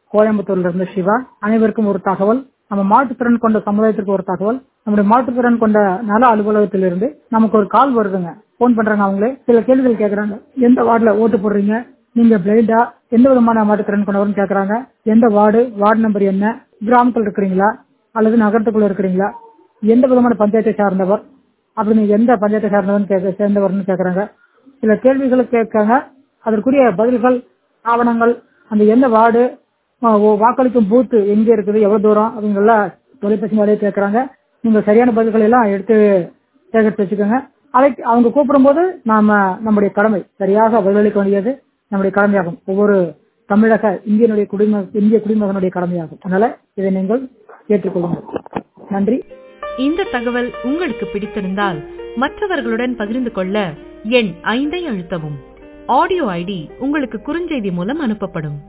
கோயம்புத்தூர்ல இருந்து சிவா அனைவருக்கும் ஒரு தகவல் நம்ம மாற்றுத்திறன் கொண்ட சமுதாயத்திற்கு ஒரு தகவல் நம்முடைய மாற்றுத்திறன் கொண்ட நல அலுவலகத்திலிருந்து நமக்கு ஒரு கால் வருதுங்க போன் பண்றாங்க அவங்களே சில கேள்விகள் கேக்குறாங்க எந்த வார்டுல ஓட்டு போடுறீங்க நீங்க பிளைண்டா எந்த விதமான மாற்றுத்திறன் கொண்டவர்னு கேக்குறாங்க எந்த வார்டு வார்டு நம்பர் என்ன கிராமத்தில் இருக்கிறீங்களா அல்லது நகரத்துக்குள்ள இருக்கிறீங்களா எந்த விதமான பஞ்சாயத்தை சார்ந்தவர் அப்படின்னு எந்த பஞ்சாயத்தை சார்ந்தவர்னு கேட்க சேர்ந்தவர்னு கேக்குறாங்க சில கேள்விகளை கேட்காங்க அதற்குரிய பதில்கள் ஆவணங்கள் அந்த எந்த வார்டு ஆஹ் ஓ- வாக்களிக்கும் பூத் எங்க இருக்குது எவ்வளவு தூரம் அப்படிங்கல தொலைபேசி மூலையே கேட்கறாங்க நீங்க சரியான பதில்கள் எல்லாம் எடுத்து சேகரித்து வச்சுக்கோங்க அதை அவங்க கூப்பிடும்போது நாம நம்முடைய கடமை சரியாக பதிலளிக்க வேண்டியது நம்முடைய கடமையாகும் ஒவ்வொரு தமிழக இந்தியனுடைய குடிம இந்திய குடிமகனுடைய கடமையாகும் அதனால இதை நீங்கள் ஏற்றுக்கொள்ளுங்கள் நன்றி இந்த தகவல் உங்களுக்கு பிடித்திருந்தால் மற்றவர்களுடன் பகிர்ந்து கொள்ள எண் ஐந்தை அழுத்தவும் ஆடியோ ஐடி உங்களுக்கு குறுஞ்செய்தி மூலம் அனுப்பப்படும்